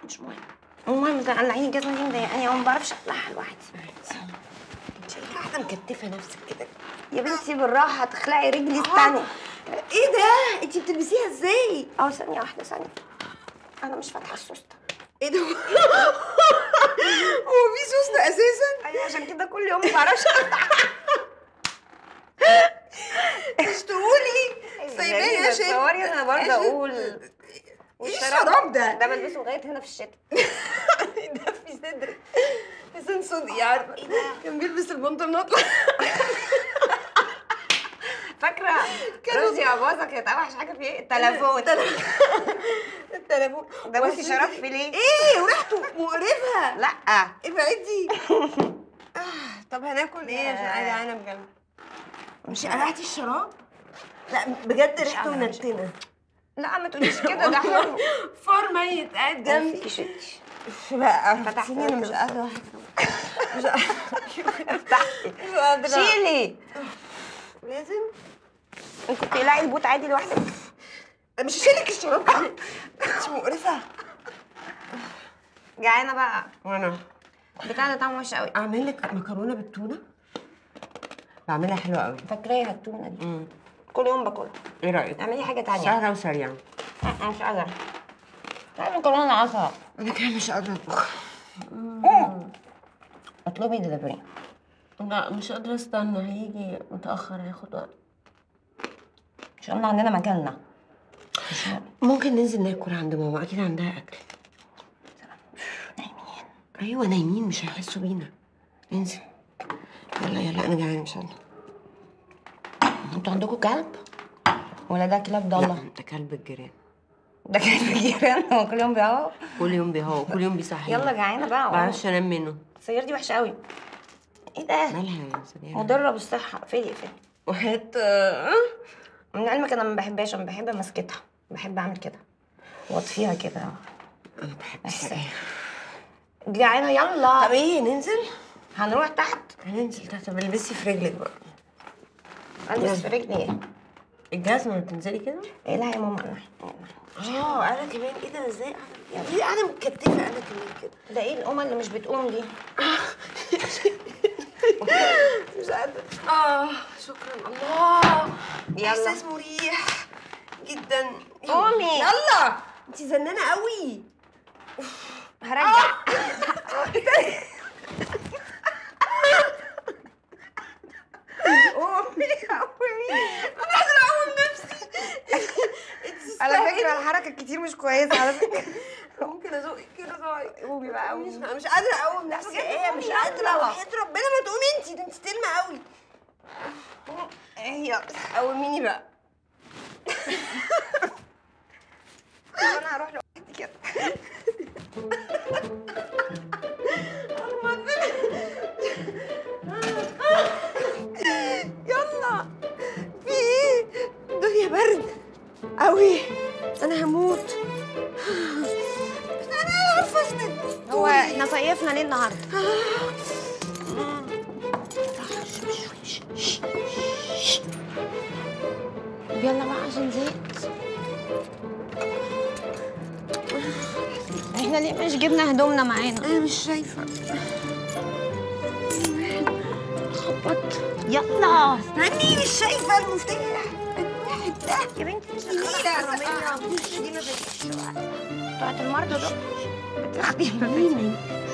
مش مهم المهم ده قلعيني الجزمه دي مضايقاني أوي ما بعرفش اقلعها لوحدي شايفه واحده مكتفه نفسك كده يا بنتي بالراحه تخلعي رجلي استني ايه ده انت بتلبسيها ازاي اه ثانيه واحده ثانيه انا مش فاتحه السوسته ايه ده هو في سوسته اساسا ايوه عشان كده كل يوم ما بعرفش افتح مش تقولي سايباني غريبة، اشيل تصوري انا برضه أشيل- اقول ايه الشراب ده ده بلبسه لغايه هنا في الشتاء ده في صدرك حسين صدقي عارفه كان بيلبس البنطلونات فاكره روزي اباظه كانت اوحش حاجه في ايه التليفون التليفون ده بصي وحسين شرف صدقي- في ليه ايه وريحته مقرفه لا ابعدي آه، طب هناكل ايه عشان انا جعانه بجد مش قلعتي الشراب لا بجد ريحته قادرة، مش منتنه لا ما تقوليش كده ده حلو فار ميت قاعد جنبي جنبي شتي بقى فتحت فتحتيني انا مش كده. قادره مش افتحي مش قادره شيلي لازم انت بتقلعي البوت عادي لوحدك مش هشيلك الشراب انت مقرفه جعانه بقى وانا بتاع ده طعمه وحش قوي اعمل لك مكرونه بالتونه بعملها حلوه قوي فاكراها التونه دي امم كل يوم باكلها ايه رايك اعملي حاجه تانية سهله وسريعه أه، مش قادره تعملي مكرونه عصا انا كده مش قادره اطبخ اطلبي دليفري لا مش قادره استنى هيجي متاخر هياخد وقت ان شاء الله عندنا مكاننا ممكن ننزل ناكل عند ماما اكيد عندها اكل نايمين ايوه نايمين مش هيحسوا بينا ننزل يلا يلا انا جعانه مش قادره انتوا عندكم كلب ولا ده كلاب ضاله لا ده كلب الجيران ده كلب الجيران هو كل يوم بيهوى كل يوم بيهوى كل يوم بيصحيني يلا جعانه بقى ما بعرفش انام منه السيارة دي وحشه قوي ايه ده مالها يا سريع مضره بالصحه اقفلي اقفلي وحيت من علمك انا ما بحبهاش انا بحب امسكتها بحب اعمل كده واطفيها كده انا بحب بس. السريع جعانه يلا طب ايه ننزل هنروح تحت هننزل تحت طب البسي في رجلك بقى البس في رجلي ايه الجزمه بتنزلي كده ايه لا يا ماما انا اه انا كمان ايه ده ازاي قاعده ليه قاعده متكتفه انا كمان كده ده ايه الامه اللي مش بتقوم دي مش قادره اه شكرا الله يلا. احساس مريح جدا قومي. يلا انت زنانه قوي هرجع قومي قومي انا قادره اقوم نفسي انت على تستاهلي. فكره الحركه كتير مش كويسه على فكره ممكن ازقك كده صغير قومي بقى مش قومي مش قادره اقوم نفسي بجد ايه مش قومي قادره يلا. وحياه ربنا ما تقومي انت ده انت تلمه قوي ايه يلا قوميني بقى انا هروح لوحدي كده يلا في ايه الدنيا برد قوي انا هموت انا عارفه اسند هو احنا صيفنا ليه النهارده يلا بقى عشان زهقت احنا ليه مش جبنا هدومنا معانا انا مش شايفه خبط يلا استني مش شايفه المفتاح الواحد ده يا بنتي مش دي هتخلق حراميه حرامية. دي ما بتجيش بتوعت المرضى دول بتاخدي مين